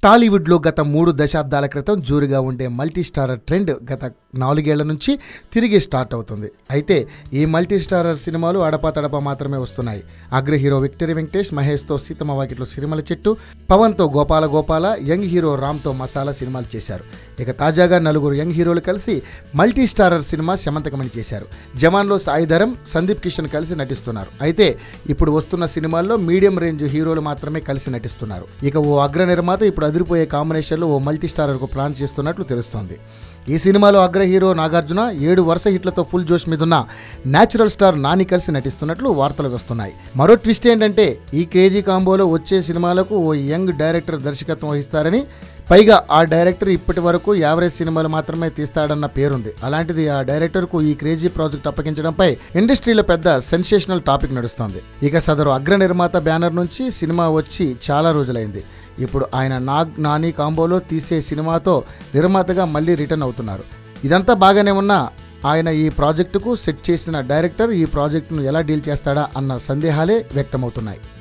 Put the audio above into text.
టాలీవుడ్లో గత మూడు దశాబ్దాల క్రితం జోరుగా ఉండే మల్టీ స్టారర్ ట్రెండ్ గత నాలుగేళ్ల నుంచి తిరిగి స్టార్ట్ అవుతుంది అయితే ఈ మల్టీ స్టారర్ సినిమాలు అడపాతడపా మాత్రమే వస్తున్నాయి అగ్ర హీరో విక్టరీ వెంకటేష్ మహేష్తో సీతమ్మ వాకిట్లో సిరిమల చెట్టు పవన్తో గోపాల గోపాల యంగ్ హీరో రామ్తో మసాలా సినిమాలు చేశారు ఇక తాజాగా నలుగురు యంగ్ హీరోలు కలిసి మల్టీ స్టారర్ సినిమా శమంతకమని చేశారు జవాన్లో సాయిధరం సందీప్ కిషన్ కలిసి నటిస్తున్నారు అయితే ఇప్పుడు వస్తున్న సినిమాల్లో మీడియం రేంజ్ హీరోలు మాత్రమే కలిసి నటిస్తున్నారు ఇక ఓ అగ్ర నిర్మాత ఇప్పుడు అదిరిపోయే కాంబినేషన్లో ఓ మల్టీ స్టారర్కు ప్లాన్ చేస్తున్నట్లు తెలుస్తోంది ఈ సినిమాలో అగ్ర హీరో నాగార్జున ఏడు వరుస హిట్లతో ఫుల్ జోష్ మీదున్న న్యాచురల్ స్టార్ నాని కలిసి నటిస్తున్నట్లు వార్తలు వస్తున్నాయి మరో ట్విస్ట్ ఏంటంటే ఈ క్రేజీ కాంబోలో వచ్చే సినిమాలకు ఓ యంగ్ డైరెక్టర్ దర్శకత్వం వహిస్తారని పైగా ఆ డైరెక్టర్ ఇప్పటి వరకు యావరేజ్ సినిమాలు మాత్రమే తీస్తాడన్న పేరుంది అలాంటిది ఆ డైరెక్టర్కు ఈ క్రేజీ ప్రాజెక్ట్ అప్పగించడంపై ఇండస్ట్రీలో పెద్ద సెన్సేషనల్ టాపిక్ నడుస్తోంది ఇక సదరు అగ్ర నిర్మాత బ్యానర్ నుంచి సినిమా వచ్చి చాలా రోజులైంది ఇప్పుడు ఆయన నాగ్ నాని కాంబోలో తీసే సినిమాతో నిర్మాతగా మళ్ళీ రిటర్న్ అవుతున్నారు ఇదంతా బాగానే ఉన్నా ఆయన ఈ ప్రాజెక్టుకు సెట్ చేసిన డైరెక్టర్ ఈ ప్రాజెక్టును ఎలా డీల్ చేస్తాడా అన్న సందేహాలే వ్యక్తమవుతున్నాయి